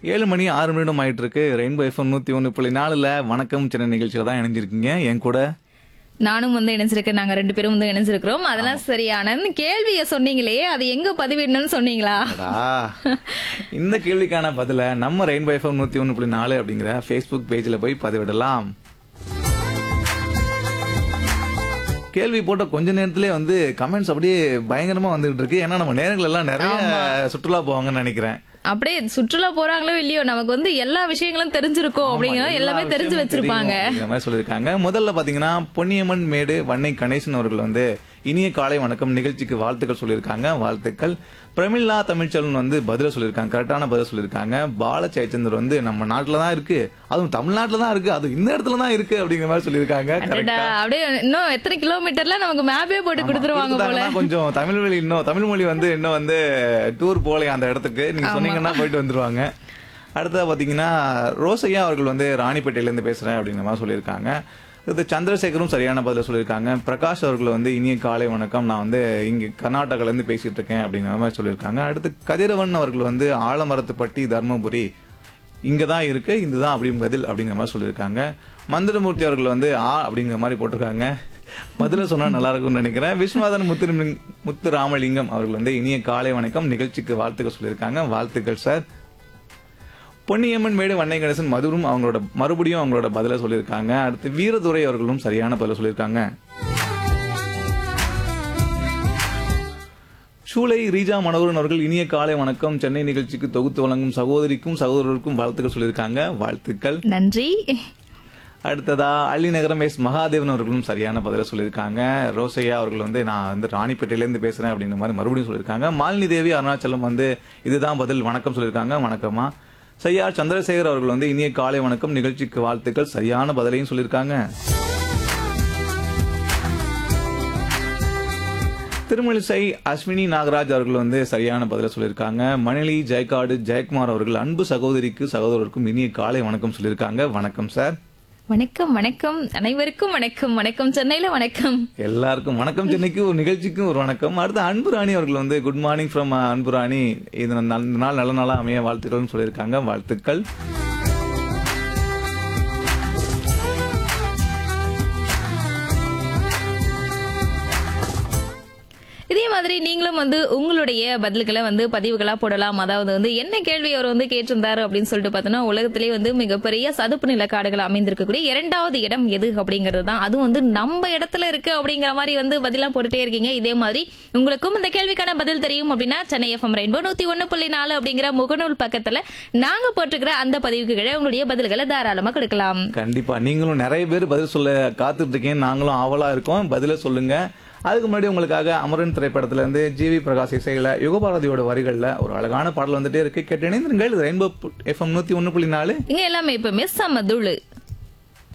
ஏழு மணி ஆறு நிமிடம் ஆயிட்டு இருக்கு ரெயின்போ எஃப்எம் நூத்தி ஒன்று புள்ளி நாலுல வணக்கம் சென்னை நிகழ்ச்சியில தான் இணைஞ்சிருக்கீங்க என் கூட நானும் வந்து இணைஞ்சிருக்கேன் நாங்க ரெண்டு பேரும் வந்து இணைஞ்சிருக்கிறோம் அதெல்லாம் சரியான கேள்விய சொன்னீங்களே அது எங்க பதிவிடணும்னு சொன்னீங்களா அடா, இந்த கேள்விக்கான பதில நம்ம ரெயின்போ எஃப்எம் நூத்தி ஒன்று புள்ளி நாலு அப்படிங்கிற ஃபேஸ்புக் பேஜ்ல போய் பதிவிடலாம் கேள்வி போட்ட கொஞ்ச நேரத்திலே வந்து கமெண்ட்ஸ் அப்படியே பயங்கரமா வந்துகிட்டு இருக்கு ஏன்னா நம்ம நேரங்கள் எல்லாம் நிறைய சுற்றுலா போவாங்கன்னு நினைக்கிறேன் அப்படியே சுற்றுலா போறாங்களோ இல்லையோ நமக்கு வந்து எல்லா விஷயங்களும் தெரிஞ்சிருக்கும் அப்படிங்கிற எல்லாமே எல்லா தெரிஞ்சு விஷயமும் வச்சிருப்பாங்க தெரியும் அப்படிங்கிற மாதிரி சொல்லியிருக்காங்க முதல்ல பாத்தீங்கன்னா பொன்னியம்மன் மேடு வன்னை கணேசன் அவர்கள் வந்து இனிய காலை வணக்கம் நிகழ்ச்சிக்கு வாழ்த்துக்கள் சொல்லியிருக்காங்க வாழ்த்துக்கள் பிரமிளா தமிழ்ச்செல்வன் வந்து பதில சொல்லியிருக்காங்க கரெக்டான பதில் சொல்லியிருக்காங்க பால ஜெயச்சந்தர் வந்து நம்ம நாட்டுல தான் இருக்கு அதுவும் தமிழ்நாட்டுல தான் இருக்கு அது இந்த இடத்துல தான் இருக்கு அப்படிங்கிற மாதிரி சொல்லியிருக்காங்க அடடா, கரெக்டா அப்படியே இன்னும் எத்தனை கிலோமீட்டர்ல நமக்கு மேப்பே போட்டு கொடுத்துருவாங்க போல கொடுத்தாங்கன்னா கொஞ்சம் தமிழ் மொழி இன்னும் தமிழ் மொழி வந்து இன்னும் வந்து டூர் போகலையா அந்த இடத்துக்கு நீங்க சொன்னீங்கன்னா போயிட்டு வந்துருவாங்க அடுத்தது பாத்தீங்கன்னா ரோசையா அவர்கள் வந்து ராணிப்பேட்டையில இருந்து பேசுறேன் அப்படிங்கிற மாதிரி சொல்லியிருக்காங்க இது சந்திரசேகரும் சரியான பதில சொல்லியிருக்காங்க பிரகாஷ் அவர்கள் வந்து இனிய காலை வணக்கம் நான் வந்து இங்க கர்நாடகால இருந்து பேசிட்டு இருக்கேன் அப்படிங்கிற மாதிரி சொல்லியிருக்காங்க அடுத்து கதிரவன் அவர்கள் வந்து ஆலமரத்துப்பட்டி தர்மபுரி இங்க தான் இருக்கு இதுதான் அப்படி பதில் அப்படிங்கிற மாதிரி சொல்லியிருக்காங்க மந்திரமூர்த்தி அவர்கள் வந்து ஆ அப்படிங்கிற மாதிரி போட்டிருக்காங்க பதில சொன்னா நல்லா இருக்கும்னு நினைக்கிறேன் விஸ்வநாதன் முத்து முத்து ராமலிங்கம் அவர்கள் வந்து இனிய காலை வணக்கம் நிகழ்ச்சிக்கு வாழ்த்துக்கள் சொல்லியிருக்காங்க வாழ்த்துக்கள் சார் பொன்னியம்மன் மேடு வண்ணை கணேசன் மதுரும் அவங்களோட மறுபடியும் அவங்களோட பதில சொல்லியிருக்காங்க அடுத்து வீரதுரை அவர்களும் சரியான பதில சொல்லியிருக்காங்க சூளை ரீஜா மனோகரன் அவர்கள் இனிய காலை வணக்கம் சென்னை நிகழ்ச்சிக்கு தொகுத்து வழங்கும் சகோதரிக்கும் சகோதரருக்கும் வாழ்த்துக்கள் சொல்லியிருக்காங்க வாழ்த்துக்கள் நன்றி அடுத்ததா அள்ளிநகரம் எஸ் மகாதேவன் அவர்களும் சரியான பதில சொல்லியிருக்காங்க ரோசையா அவர்கள் வந்து நான் வந்து ராணிப்பேட்டையில இருந்து பேசுறேன் அப்படின்ற மாதிரி மறுபடியும் சொல்லியிருக்காங்க மாலினி தேவி அருணாச்சலம் வந்து இதுதான் பதில் வணக்கம் சொல்லியிருக்காங்க வணக்கமா செய்யார் சந்திரசேகர் அவர்கள் வந்து இனிய காலை வணக்கம் நிகழ்ச்சிக்கு வாழ்த்துக்கள் சரியான பதிலையும் சொல்லியிருக்காங்க திருமலிசை அஸ்வினி நாகராஜ் அவர்கள் வந்து சரியான பதில சொல்லியிருக்காங்க மணிலி ஜெயக்காடு ஜெயக்குமார் அவர்கள் அன்பு சகோதரிக்கு சகோதரருக்கும் இனிய காலை வணக்கம் சொல்லியிருக்காங்க வணக்கம் சார் வணக்கம் வணக்கம் அனைவருக்கும் வணக்கம் வணக்கம் சென்னையில வணக்கம் எல்லாருக்கும் வணக்கம் சென்னைக்கு ஒரு நிகழ்ச்சிக்கும் ஒரு வணக்கம் அடுத்து அன்பு ராணி அவர்கள் வந்து குட் மார்னிங் ஃப்ரம் அன்பு ராணி இது நல்ல- இந்த நாள் நல்ல நாளா அமைய வாழ்த்துக்கள்னு சொல்லியிருக்காங்க வாழ்த்துக்கள் இதே மாதிரி நீங்களும் வந்து உங்களுடைய பதில்களை வந்து பதிவுகளா போடலாம் அதாவது வந்து என்ன கேள்வி அவர் வந்து கேட்டிருந்தாரு அப்படின்னு சொல்லிட்டு பார்த்தோன்னா உலகத்திலேயே வந்து மிகப்பெரிய சதுப்பு நில காடுகள் அமைந்திருக்கக்கூடிய இரண்டாவது இடம் எது அப்படிங்கிறது தான் அதுவும் வந்து நம்ம இடத்துல இருக்கு அப்படிங்கிற மாதிரி வந்து பதிலா போட்டுட்டே இருக்கீங்க இதே மாதிரி உங்களுக்கும் இந்த கேள்விக்கான பதில் தெரியும் அப்படின்னா சென்னை எஃப்எம் ரெயின்போ நூத்தி ஒன்னு புள்ளி நாலு அப்படிங்கிற முகநூல் பக்கத்துல நாங்க போட்டிருக்கிற அந்த பதிவுக்கு கீழே உங்களுடைய பதில்களை தாராளமா கொடுக்கலாம் கண்டிப்பா நீங்களும் நிறைய பேர் பதில் சொல்ல காத்துட்டு இருக்கீங்க நாங்களும் ஆவலா இருக்கோம் பதில சொல்லுங்க அதுக்கு முன்னாடி உங்களுக்காக அமரன் திரைப்படத்துல இருந்து ஜிவி பிரகாஷ் இசையில யுகபாரதியோட வரிகள்ல ஒரு அழகான பாடல் வந்துட்டே இருக்கு கேட்டு இணைந்திருங்கள் ரெயின்போ எஃப்எம் நூத்தி ஒன்னு புள்ளி நாலு இங்க எல்லாமே இப்ப மிஸ் அம்மதுளு